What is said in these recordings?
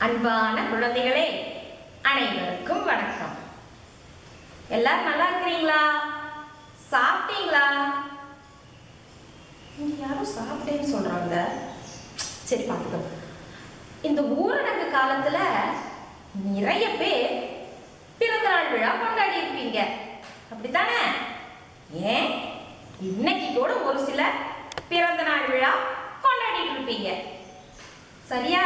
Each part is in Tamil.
அன்பான குழந்தைகளே அனைவருக்கும் வணக்கம் எல்லாரும் நல்லா இருக்கிறீங்களா சாப்பிட்டீங்களா இங்க யாரும் சாப்பிட்டேன்னு சொல்றாங்க சரி பார்த்துக்கோ இந்த ஊரடங்கு காலத்துல நிறைய பேர் பிறந்தநாள் விழா கொண்டாடி இருப்பீங்க அப்படித்தானே ஏன் இன்னைக்கு கூட ஒரு சிலர் பிறந்தநாள் விழா கொண்டாடிட்டு இருப்பீங்க சரியா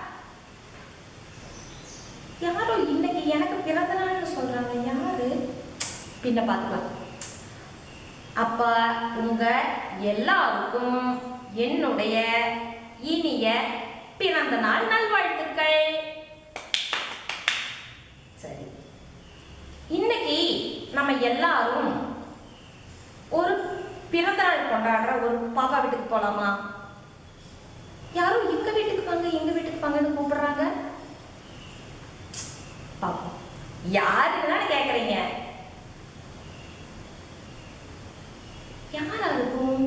யாரோ இன்னைக்கு எனக்கு பிறந்த நாள்னு சொல்றாங்க யாரு பின்ன பார்த்துக்கலாம் அப்ப உங்க எல்லாருக்கும் என்னுடைய இனிய பிறந்த நாள் நல்வாழ்த்துக்கள் சரி இன்னைக்கு நம்ம எல்லாரும் ஒரு பிறந்த நாள் கொண்டாடுற ஒரு பாப்பா வீட்டுக்கு போலாமா யாரும் எங்க வீட்டுக்கு வாங்க எங்க வீட்டுக்கு வாங்கன்னு கூப்பிடுறாங்க பாப்போம் யாருன்னு தானே கேக்குறீங்க யாரா இருக்கும்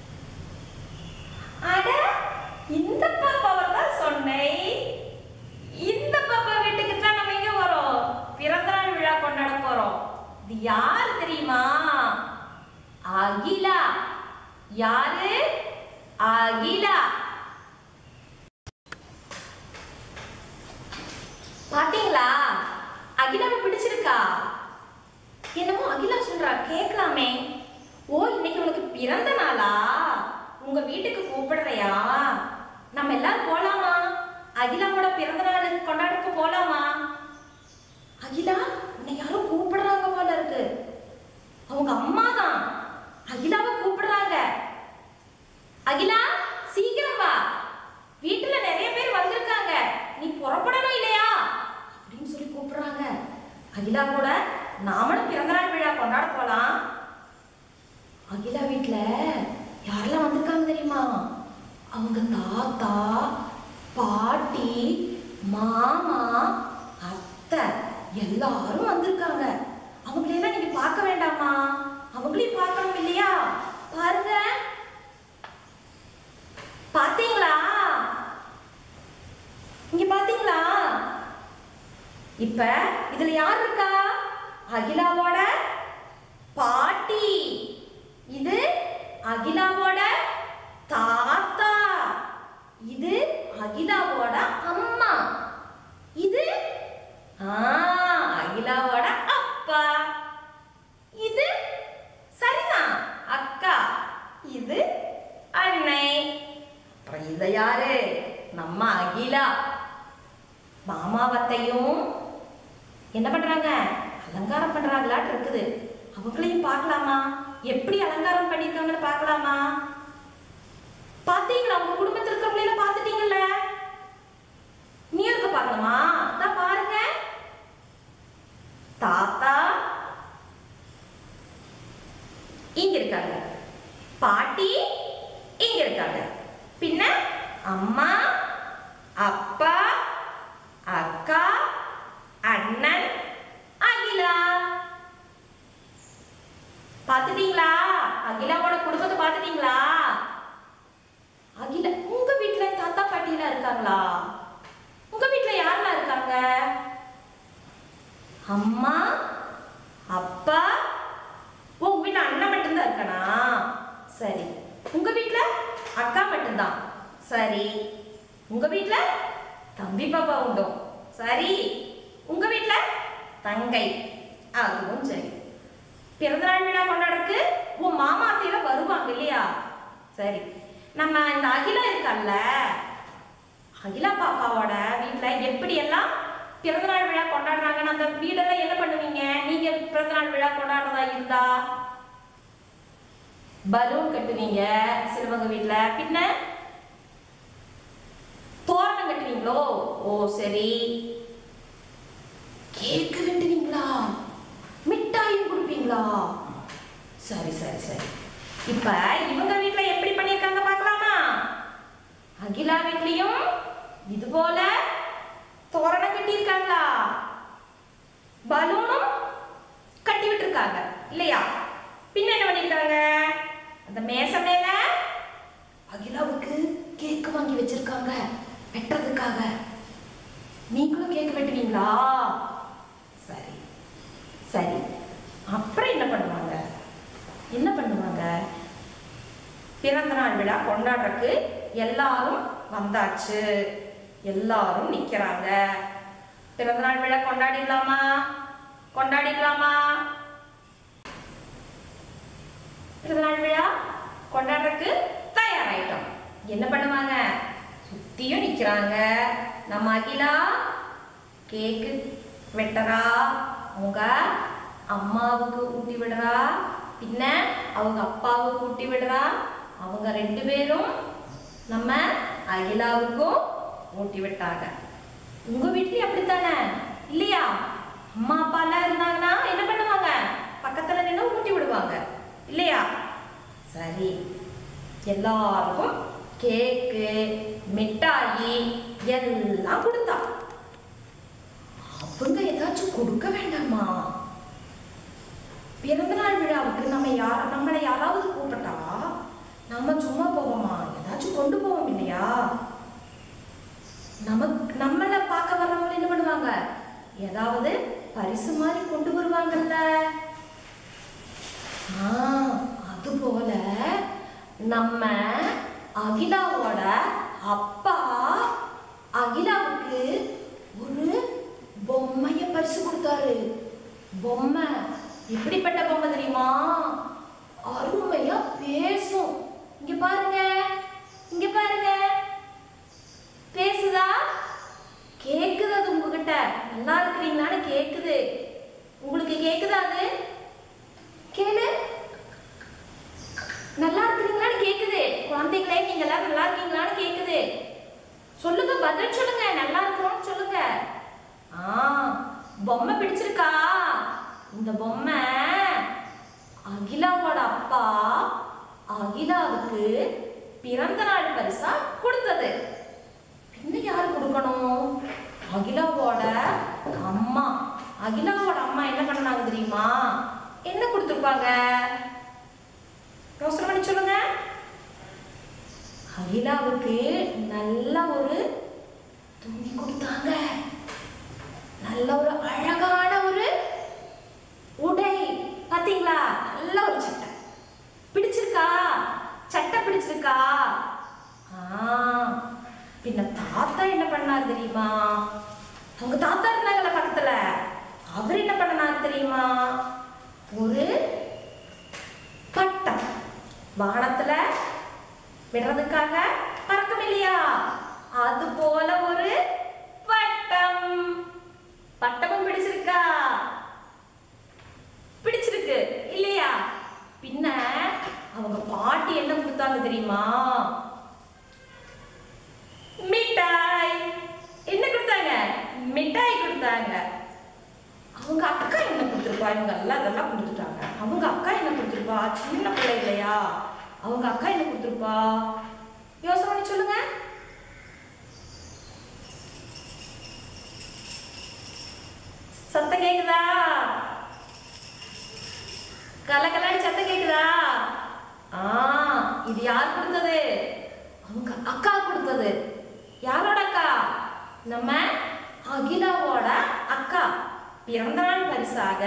அட இந்த பாப்பாவை தான் சொன்னேன் இந்த பாப்பா வீட்டுக்கு தான் நம்ம எங்க வரோம் பிறந்தநாள் விழா கொண்டாட போறோம் இது யார் தெரியுமா அகிலா யாரு அகிலா பாத்தீங்களா அகிலாவை பிடிச்சிருக்கா என்னமோ அகிலா சொல்றா கேட்கலாமே ஓ இன்னைக்கு உனக்கு பிறந்த நாளா உங்க வீட்டுக்கு கூப்பிடுறையா நம்ம எல்லாரும் போலாமா அகிலாவோட பிறந்த நாள் கொண்டாடுறதுக்கு போலாமா அகிலா உன்னை யாரும் கூப்பிடுறாங்க போல இருக்கு அவங்க அம்மா தான் அகிலாவை கூப்பிடுறாங்க அகிலா சீக்கிரம் வா வீட்டுல நிறைய பேர் வந்திருக்காங்க நீ புறப்படணும் இல்லையா அப்படின்னு சொல்லி கூப்பிடுறாங்க அகிலா கூட நாமளும் பிறந்தநாள் விழா கொண்டாட போலாம் அகிலா வீட்ல யாரெல்லாம் வந்திருக்காங்க தெரியுமா அவங்க தாத்தா பாட்டி மாமா அத்தை எல்லாரும் வந்திருக்காங்க அவங்களையெல்லாம் நீங்க பார்க்க வேண்டாமா அவங்களையும் பார்க்கணும் இல்லையா பாருங்க பாத்தீங்களா இங்க பாத்தீங்களா இப்ப இதுல யார் இருக்கா அகிலாவோட பாட்டி இது அகிலாவோட தாத்தா இது அகிலாவோட அம்மா இது ஆ அகிலாவோட அப்பா இது சரிதான் அக்கா இது அன்னை அப்புறம் இத யாரு நம்ம அகிலா மாமாவத்தையும் என்ன பண்றாங்க அலங்காரம் பண்றாங்களாட்டு இருக்குது அவங்களையும் பார்க்கலாமா எப்படி அலங்காரம் பண்ணிருக்காங்கன்னு பார்க்கலாமா பாத்தீங்களா உங்க குடும்பத்துல இருக்கிறவங்கள பார்த்துட்டீங்கல்ல நீ இருக்க பார்க்கலாமா அதான் பாருங்க தாத்தா இங்க இருக்காங்க பாட்டி இங்க இருக்காங்க பின்ன அம்மா அப்பா அக்கா அண்ணன் அகிலா பாத்துட்டீங்களா அகிலாவோட குடும்பத்தை பாத்துட்டீங்களா அகிலா உங்க வீட்ல தாத்தா பாட்டி எல்லாம் இருக்காங்களா உங்க வீட்ல யாரெல்லாம் இருக்காங்க அம்மா அப்பா ஓ உங்க வீட்ல அண்ணன் மட்டும்தான் இருக்கானா சரி உங்க வீட்ல அக்கா மட்டும்தான் சரி உங்க வீட்ல தம்பி பாப்பா உண்டோ சரி உங்க வீட்ல தங்கை அதுவும் சரி பிறந்தநாள் விழா கொண்டாடக்கு உன் மாமா அத்தையில வருவாங்க இல்லையா சரி நம்ம இந்த அகிலா இருக்கல்ல அகிலா பாப்பாவோட வீட்ல எப்படி எல்லாம் பிறந்தநாள் விழா கொண்டாடுறாங்கன்னு அந்த வீடெல்லாம் என்ன பண்ணுவீங்க நீங்க பிறந்தநாள் விழா கொண்டாடுறதா இருந்தா பலூன் கட்டுவீங்க சிலவங்க வீட்ல பின்ன தோரணம் கட்டுவீங்களோ ஓ சரி கேக்கு வெட்டுவீங்களா மிட்டாயும் கொடுப்பீங்களா சரி சரி சரி இப்ப இவங்க வீட்ல எப்படி பண்ணிருக்காங்க பார்க்கலாமா அகிலா வீட்லயும் இது போல தோரணம் கட்டியிருக்காங்களா பலூனும் கட்டி விட்டுருக்காங்க இல்லையா பின்ன என்ன பண்ணிருக்காங்க அந்த மேசை மேல அகிலாவுக்கு கேக் வாங்கி வச்சிருக்காங்க வெட்டுறதுக்காக நீங்களும் கேக் வெட்டுவீங்களா சரி சரி அப்புறம் என்ன பண்ணுவாங்க என்ன பண்ணுவாங்க பிறந்த நாள் விழா கொண்டாடுறதுக்கு எல்லாரும் வந்தாச்சு எல்லாரும் நிக்கிறாங்க பிறந்த நாள் விழா கொண்டாடிடலாமா கொண்டாடிடலாமா பிறந்த நாள் விழா கொண்டாடுறதுக்கு தயாராயிட்டோம் என்ன பண்ணுவாங்க சுத்தியும் நிக்கிறாங்க நம்ம அகிலா கேக்கு வெட்டறா அவங்க அம்மாவுக்கு ஊட்டி விடுறா பின்ன அவங்க அப்பாவுக்கு ஊட்டி விடுறா அவங்க ரெண்டு பேரும் நம்ம அகிலாவுக்கும் ஊட்டி விட்டாங்க உங்க வீட்லயும் அப்படித்தானே இல்லையா அம்மா அப்பா எல்லாம் இருந்தாங்கன்னா என்ன பண்ணுவாங்க பக்கத்துல நின்று ஊட்டி விடுவாங்க இல்லையா சரி எல்லாருக்கும் கேக்கு மிட்டாயி எல்லாம் கொடுத்தா அவங்க ஏதாச்சும் கொடுக்க வேண்டாமா பிறந்த நாள் விழாவுக்கு நம்ம யார் நம்மளை யாராவது கூப்பிட்டா நம்ம சும்மா போவோமா ஏதாச்சும் கொண்டு போவோம் இல்லையா நமக்கு நம்மளை பார்க்க வர்றவங்க என்ன பண்ணுவாங்க ஏதாவது பரிசு மாதிரி கொண்டு வருவாங்கல்ல ஆ, அது போல நம்ம அகிலாவோட அப்பா அகிலாவுக்கு ஒரு பொம்மைய பரிசு கொடுத்தாரு பொம்மை எப்படிப்பட்ட பொம்மை தெரியுமா அருமையா பேசும் இங்க பாருங்க இங்க பாருங்க பேசுதா கேக்குது அது உங்ககிட்ட நல்லா இருக்கிறீங்களான்னு கேக்குது உங்களுக்கு கேக்குதா அது கேளு நல்லா இருக்கிறீங்களான்னு கேக்குது குழந்தைகளே நீங்க எல்லாம் நல்லா இருக்கீங்களான்னு கேக்குது சொல்லுங்க பதில் சொல்லுங்க நல்லா இருக்கிறோம்னு சொல்லுங்க ஆ பொம்மை பிடிச்சிருக்கா இந்த பொம்மை அகிலாவோட அப்பா அகிலாவுக்கு பிறந்த நாள் பரிசா கொடுத்தது பின்ன யார் கொடுக்கணும் அகிலாவோட அம்மா அகிலாவோட அம்மா என்ன பண்ணாங்க தெரியுமா என்ன கொடுத்துருப்பாங்க யோசனை பண்ணி சொல்லுங்க அகிலாவுக்கு நல்ல ஒரு துணி கொடுத்தாங்க நல்ல ஒரு அழகான ஒரு உடை பாத்தீங்களா நல்ல ஒரு சட்டை பிடிச்சிருக்கா சட்டை பிடிச்சிருக்கா ஆ பின்ன தாத்தா என்ன பண்ணாரு தெரியுமா அவங்க தாத்தா இருந்தாங்கல்ல பக்கத்துல அவர் என்ன பண்ணாரு தெரியுமா ஒரு பட்டம் வானத்துல விடுறதுக்காக பறக்கும் இல்லையா அது போல ஒரு பட்டம் பட்டமும் பிடிச்சிருக்கா பிடிச்சிருக்கு இல்லையா பின்ன அவங்க பாட்டி என்ன கொடுத்தாங்க தெரியுமா மிட்டாய் என்ன கொடுத்தாங்க மிட்டாய் கொடுத்தாங்க அவங்க அக்கா என்ன கொடுத்துருப்பா இவங்க எல்லாம் அதெல்லாம் கொடுத்துட்டாங்க அவங்க அக்கா என்ன கொடுத்துருப்பா சின்ன பிள்ளை இல்லையா அவங்க அக்கா என்ன கொடுத்துருப்பா யோசனை பண்ணி சொல்லுங்க சத்தம் கேக்குதா கலக்கலாடி சத்தம் கேக்குதா ஆ இது யார் கொடுத்தது அவங்க அக்கா கொடுத்தது யாரோட அக்கா நம்ம அகிலாவோட அக்கா பிறந்த நாள் பரிசாக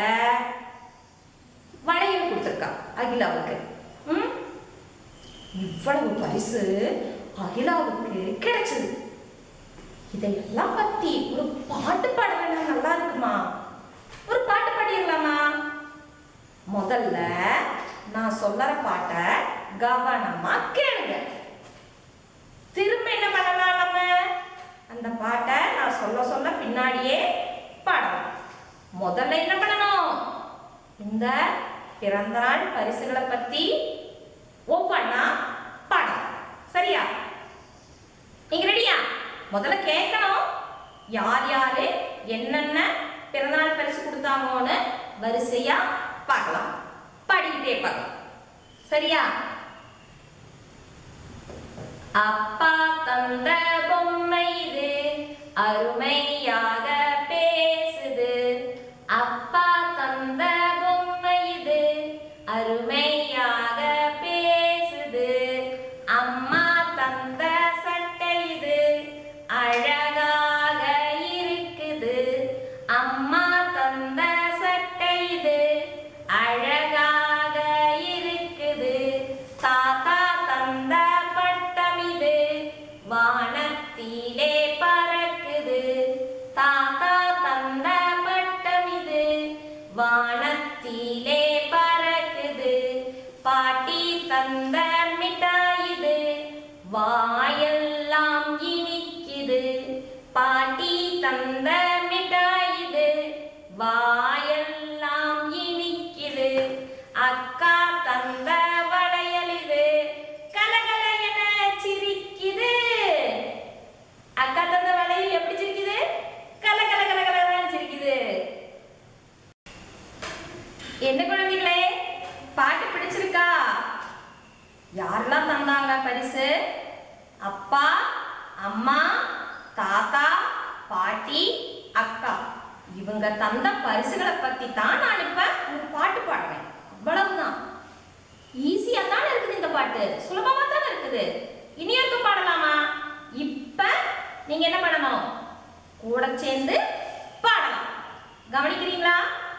வளையல் கொடுத்துருக்கா அகிலாவுக்கு ம் இவ்வளவு பரிசு அகிலாவுக்கு கிடைச்சது இதையெல்லாம் பத்தி ஒரு பாட்டு பாடலாம் நல்லா இருக்குமா ஒரு பாட்டு பாடிடலாமா முதல்ல நான் சொல்லற பாட்டை கவனமா கேளுங்க திரும்ப என்ன பண்ணலாம் நம்ம அந்த பாட்டை நான் சொல்ல சொல்ல பின்னாடியே பாடலாம் முதல்ல என்ன பண்ணணும் இந்த பிறந்த நாள் பரிசுகளை பத்தி ஒவ்வொன்னா பாடலாம் சரியா நீங்க ரெடியா முதல்ல கேட்கணும் யார் யாரு என்னென்ன பிறந்தநாள் பரிசு கொடுத்தாங்கன்னு வரிசையா பார்க்கலாம் பாடிக்கிட்டே பார்க்கலாம் சரியா அப்பா தந்த பொம்மை இது அருமையாக பேசுது அப்பா தந்த பொம்மை இது அருமையாக பேசுது அம்மா தந்த சட்டை இது அழகாக இருக்கு வாயெல்லாம் இனிக்குது பாட்டி தந்த மிட்டாய் இது வாயெல்லாம் இனிக்குது அக்கா தந்த வளையல் இது கலகல என சிரிக்குது அக்கா தந்த வளையல் எப்படி சிரிக்குது கல கல கல கலன்னு சிரிக்குது என்ன குழந்தைகளே பாட்டு பிடிச்சிருக்கா யாரெல்லாம் தந்தாங்க பரிசு அப்பா அம்மா தாத்தா பாட்டி அக்கா இவங்க தந்த பரிசுகளை பத்தி தான் நான் இப்ப ஒரு பாட்டு பாடுறேன் அவ்வளவுதான் ஈஸியா தான் இருக்குது இந்த பாட்டு சுலபமா தான் இருக்குது இனி இருக்க பாடலாமா இப்ப நீங்க என்ன பண்ணணும் கூட சேர்ந்து பாடலாம் கவனிக்கிறீங்களா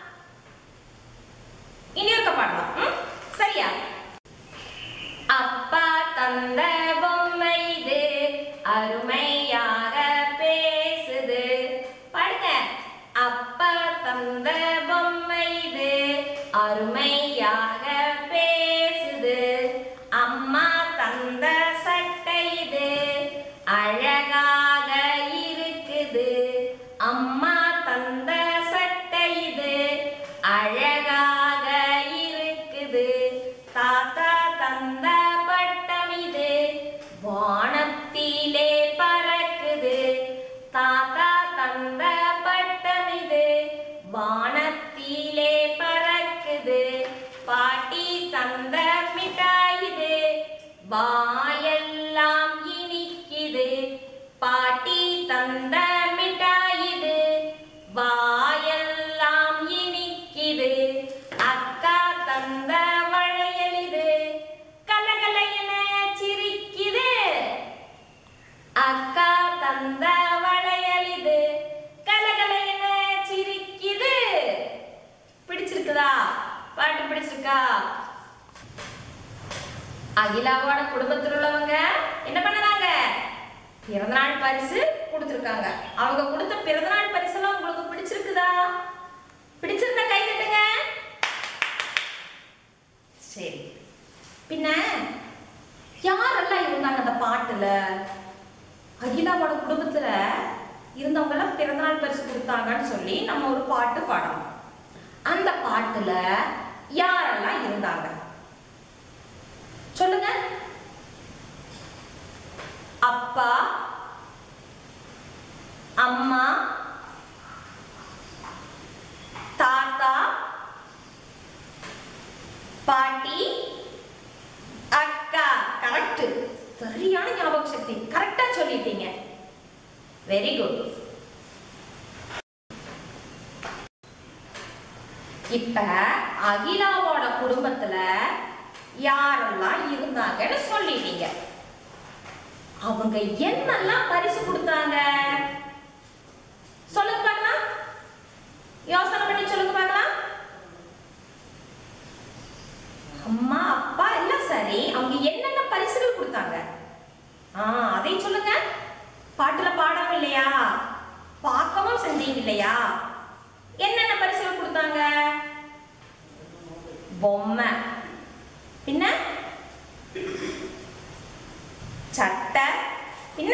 இனி இருக்க பாடலாம் ம்? சரியா அப்பா தந்த பொம்மை இது அருமையாக பேசுது பாடுங்க அப்பா தந்த பொம்மை இது அருமையாக பேசுது அம்மா தந்த சட்டை இது அழகாக இருக்குது அம்மா தந்த சட்டை இது அழகாக இருக்குது தாத்தா தந்த பட்டம் இது வானத்திலே பறக்குது தாத்தா தந்த பட்டம் இது வானத்திலே பறக்குது பாட்டி தந்த மிட்டாய் இது வாயெல்லாம் இனிக்குது பாட்டி தந்த மிட்டாய் இது வாயெல்லாம் இனிக்குது அக்கா தந்த வளையல் இது கலகல என சிரிக்குது அக்கா தந்த வளையல் இது கலகல என சிரிக்குது பிடிச்சிருக்குதா பாட்டு பிடிச்சிருக்கா அகிலாவோட குடும்பத்தில் உள்ளவங்க என்ன பண்ணறாங்க பிறந்தநாள் பரிசு கொடுத்துருக்காங்க அவங்க கொடுத்த பிறந்தநாள் பரிசெல்லாம் உங்களுக்கு பிடிச்சிருக்குதா பிடிச்சிருந்தா கை தட்டுங்க சரி பின்ன யாரெல்லாம் இருந்தாங்க அந்த பாட்டுல அகிலாவோட குடும்பத்துல இருந்தவங்க எல்லாம் பிறந்தநாள் பரிசு கொடுத்தாங்கன்னு சொல்லி நம்ம ஒரு பாட்டு பாடணும் அந்த பாட்டுல யாரெல்லாம் இருந்தாங்க சொல்லுங்க அப்பா அம்மா தாத்தா பாட்டி அக்கா கரெக்ட் சரியான ஞாபக சக்தி கரெக்டா சொல்லிட்டீங்க வெரி குட் இப்ப அகிலாவோட குடும்பத்துல யாரெல்லாம் இருந்தாங்கன்னு சொல்லிட்டீங்க அவங்க என்னெல்லாம் பரிசு கொடுத்தாங்க சொல்லுங்க பார்க்கலாம் யோசனை பண்ணி சொல்லுங்க பார்க்கலாம் அம்மா அப்பா எல்லாம் சரி அவங்க என்னென்ன பரிசுகள் கொடுத்தாங்க ஆ அதை சொல்லுங்க பாட்டுல பாடவும் இல்லையா பார்க்கவும் செஞ்சீங்க இல்லையா என்னென்ன பரிசுகள் கொடுத்தாங்க பொம்மை பின்ன சட்டை பின்ன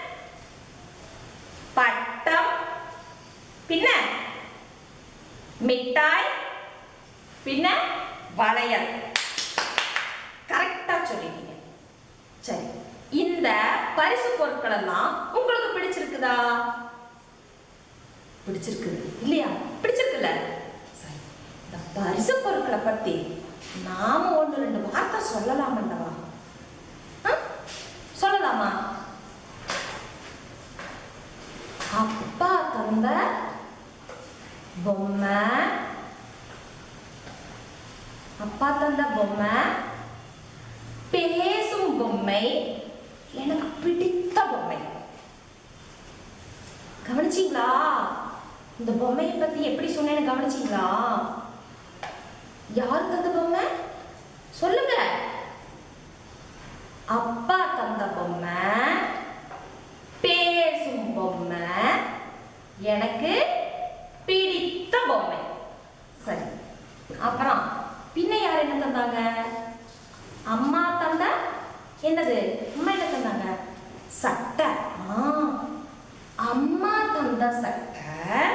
பட்டம் பின்ன மிட்டாய் பின்ன வளையல் கரெக்டா சொல்லிட்டீங்க சரி இந்த பரிசு பொருட்கள் எல்லாம் உங்களுக்கு பிடிச்சிருக்குதா பிடிச்சிருக்குது இல்லையா பிடிச்சிருக்குல்ல சரி இந்த பரிசு பொருட்களை பத்தி நாம ஒன்று ரெண்டு வார்த்தை சொல்லலாமல்லவா ஆ? சொல்லலாமா அப்பா தந்த பொம்மை அப்பா தந்த பொம்மை பேசும் பொம்மை எனக்கு பிடித்த பொம்மை கவனிச்சீங்களா இந்த பொம்மையை பத்தி எப்படி சொன்னேன்னு கவனிச்சீங்களா யார் தந்த பொம்மை சொல்லுங்க அப்பா தந்த பொம்மை பேசும் பொம்மை எனக்கு பிடித்த பொம்மை சரி அப்புறம் பின்ன யார் என்ன தந்தாங்க அம்மா தந்த என்னது அம்மா என்ன தந்தாங்க சட்டை ஆ அம்மா தந்த சட்டை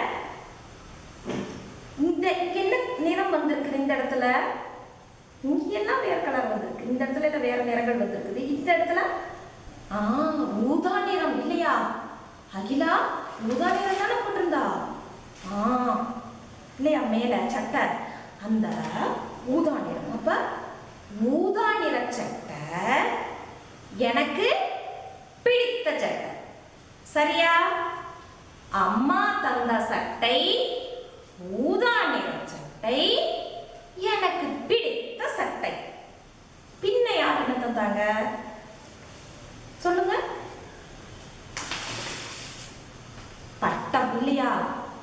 இந்த இங்க என்ன நிறம் வந்திருக்குது இந்த இடத்துல இங்க எல்லாம் வேற கலர் வந்திருக்கு இந்த இடத்துல எல்லாம் வேற நிறங்கள் வந்திருக்குது இந்த இடத்துல ஆ ஊதா நிறம் இல்லையா அகிலா ஊதா நிறம் தானே போட்டிருந்தா ஆ இல்லையா மேல சட்டை அந்த ஊதா நிறம் அப்ப ஊதா நிற சட்டை எனக்கு பிடித்த சட்டை சரியா அம்மா தந்த சட்டை ஊதா நிற சட்டை எனக்கு பிடித்த சட்டை பின்ன யார் என்ன தந்தாங்க சொல்லுங்க பட்டம் இல்லையா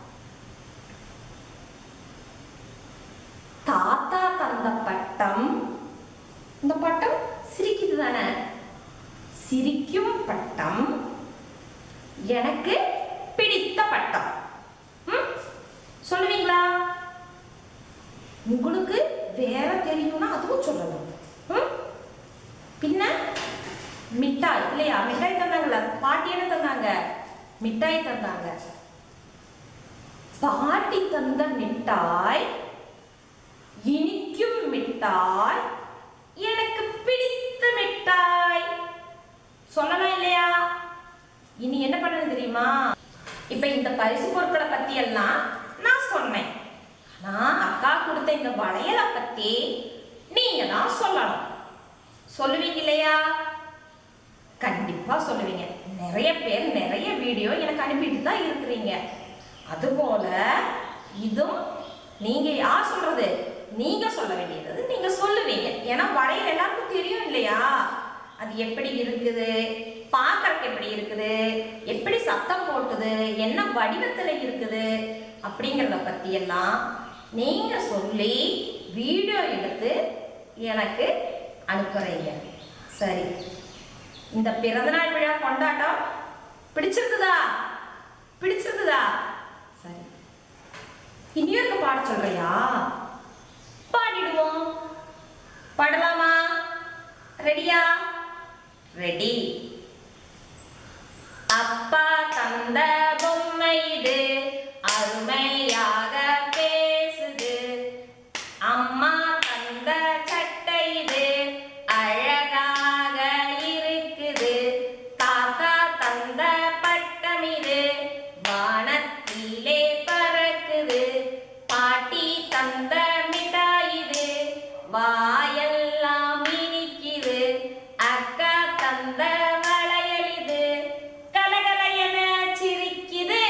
தாத்தா தந்த பட்டம் இந்த பட்டம் சிரிக்குது தானே சிரிக்கும் பட்டம் எனக்கு பிடித்த பட்டம் ம்? சொல்லுவீங்களா உங்களுக்கு வேற தெரியும்னா அதுவும் சொல்லலாம் ம்? பின்ன மிட்டாய் இல்லையா மிட்டாய் தந்தாங்கல்ல பாட்டி என்ன தந்தாங்க மிட்டாய் தந்தாங்க பாட்டி தந்த மிட்டாய் இனிக்கும் மிட்டாய் எனக்கு பிடித்த மிட்டாய் சொல்லலாம் இல்லையா இனி என்ன பண்ணணும் தெரியுமா இப்ப இந்த பரிசு பொருட்களை பத்தி எல்லாம் நான் சொன்னேன் ஆனா அக்கா கொடுத்த இந்த வளையலை பத்தி நீங்க தான் சொல்லணும் சொல்லுவீங்க இல்லையா கண்டிப்பா சொல்லுவீங்க நிறைய பேர் நிறைய வீடியோ எனக்கு அனுப்பிட்டு தான் இருக்கிறீங்க அதுபோல இதுவும் நீங்க யார் சொல்றது நீங்க சொல்ல வேண்டியது நீங்க சொல்லுவீங்க ஏன்னா வளையல் எல்லாருக்கும் தெரியும் இல்லையா அது எப்படி இருக்குது பார்க்கறதுக்கு எப்படி இருக்குது எப்படி சத்தம் போட்டுது என்ன வடிவத்துல இருக்குது அப்படிங்கிறத பத்தி எல்லாம் நீங்க சொல்லி வீடியோ எடுத்து எனக்கு அனுப்புறீங்க சரி இந்த பிறந்தநாள் விழா கொண்டாட்டம் பிடிச்சிருக்குதா பிடிச்சிருக்குதா சரி இனியும் பாட சொல்றியா பாடிடுவோம் பாடலாமா ரெடியா ரெடி அப்பா தந்த பொம்மை இது அருமையாக பேசுது அம்மா தந்த சட்டை இது அழகாக இருக்குது தாத்தா தந்த பட்டம் இது வானத்திலே பறக்குது பாட்டி தந்த மிட்டாய் இது வாயெல்லாம் இனிக்குது அக்கா தந்த வளையல் இது கலகலையென சிரிக்குது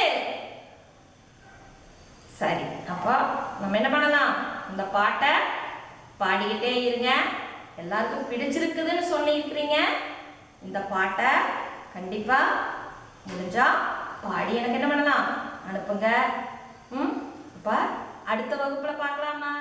சரி அப்போ நம்ம என்ன பண்ணலாம் இந்த பாட்டை பாடிக்கிட்டே இருங்க எல்லாருக்கும் பிடிச்சிருக்குதுன்னு சொல்லியிருக்கிறீங்க இந்த பாட்டை கண்டிப்பா முடிஞ்சா பாடி எனக்கு என்ன பண்ணலாம் அனுப்புங்க ம் அப்ப அடுத்த வகுப்புல பார்க்கலாமா